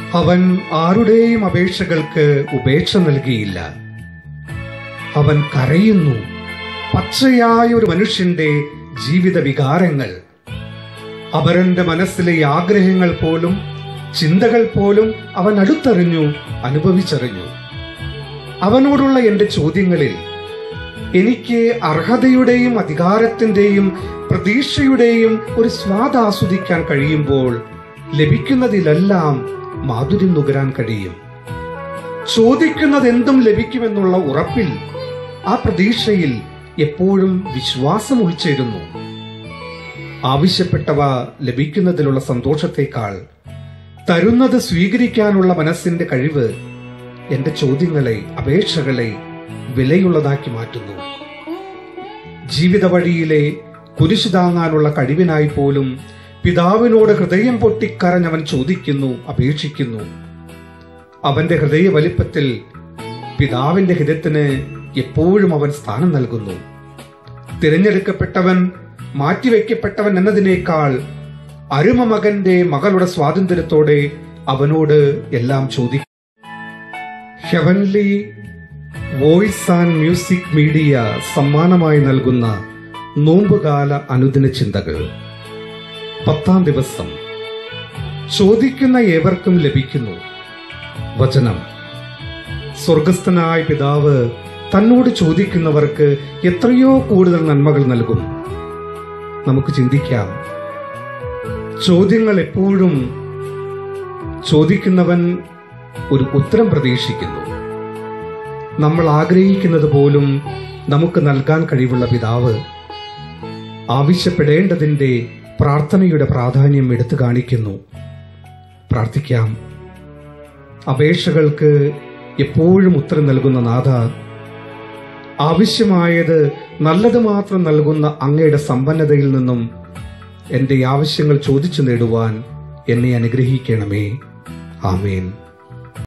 അവൻ ആരുടെയും അപേക്ഷകൾക്ക് ഉപേക്ഷ നൽകിയില്ല അവൻ കരയുന്നു പച്ചയായ ഒരു മനുഷ്യന്റെ ജീവിത വികാരങ്ങൾ അപരന്റെ മനസ്സിലെ ഈ ആഗ്രഹങ്ങൾ പോലും ചിന്തകൾ പോലും അവൻ അടുത്തറിഞ്ഞു അനുഭവിച്ചറിഞ്ഞു അവനോടുള്ള എന്റെ ചോദ്യങ്ങളിൽ എനിക്ക് അർഹതയുടെയും അധികാരത്തിന്റെയും പ്രതീക്ഷയുടെയും ഒരു സ്വാദ് ആസ്വദിക്കാൻ കഴിയുമ്പോൾ ലഭിക്കുന്നതിലെല്ലാം മാധുര്യം നുകരാൻ കഴിയും ചോദിക്കുന്നത് എന്തും ലഭിക്കുമെന്നുള്ള ഉറപ്പിൽ ആ പ്രതീക്ഷയിൽ എപ്പോഴും വിശ്വാസം ഉൾച്ചേരുന്നു ആവശ്യപ്പെട്ടവ ലഭിക്കുന്നതിലുള്ള സന്തോഷത്തേക്കാൾ തരുന്നത് സ്വീകരിക്കാനുള്ള മനസ്സിന്റെ കഴിവ് എന്റെ ചോദ്യങ്ങളെ അപേക്ഷകളെ വിലയുള്ളതാക്കി മാറ്റുന്നു ജീവിത വഴിയിലെ കുരിശു താങ്ങാനുള്ള കഴിവിനായി പോലും പിതാവിനോട് ഹൃദയം പൊട്ടിക്കരഞ്ഞവൻ ചോദിക്കുന്നു അപേക്ഷിക്കുന്നു അവന്റെ ഹൃദയ വലിപ്പത്തിൽ പിതാവിന്റെ ഹിതത്തിന് എപ്പോഴും അവൻ സ്ഥാനം നൽകുന്നു തിരഞ്ഞെടുക്കപ്പെട്ടവൻ മാറ്റിവെക്കപ്പെട്ടവൻ എന്നതിനേക്കാൾ അരുമ മകന്റെ മകളുടെ സ്വാതന്ത്ര്യത്തോടെ അവനോട് എല്ലാം ചോദിക്കും heavenly voice and music media സമ്മാനമായി നൽകുന്ന നോമ്പുകാല അനുദിന ചിന്തകൾ പത്താം ദിവസം ചോദിക്കുന്ന ഏവർക്കും ലഭിക്കുന്നു വചനം സ്വർഗസ്ഥനായ പിതാവ് തന്നോട് ചോദിക്കുന്നവർക്ക് എത്രയോ കൂടുതൽ നന്മകൾ നൽകും നമുക്ക് ചിന്തിക്കാം ചോദ്യങ്ങൾ എപ്പോഴും ചോദിക്കുന്നവൻ ഒരു ഉത്തരം പ്രതീക്ഷിക്കുന്നു നമ്മൾ ആഗ്രഹിക്കുന്നത് പോലും നമുക്ക് നൽകാൻ കഴിവുള്ള പിതാവ് ആവശ്യപ്പെടേണ്ടതിന്റെ പ്രാർത്ഥനയുടെ പ്രാധാന്യം എടുത്തു കാണിക്കുന്നു പ്രാർത്ഥിക്കാം അപേക്ഷകൾക്ക് എപ്പോഴും ഉത്തരം നൽകുന്ന നാഥ ആവശ്യമായത് നല്ലത് മാത്രം നൽകുന്ന അങ്ങയുടെ സമ്പന്നതയിൽ നിന്നും എന്റെ ആവശ്യങ്ങൾ ചോദിച്ചു നേടുവാൻ എന്നെ അനുഗ്രഹിക്കണമേ ആമേൻ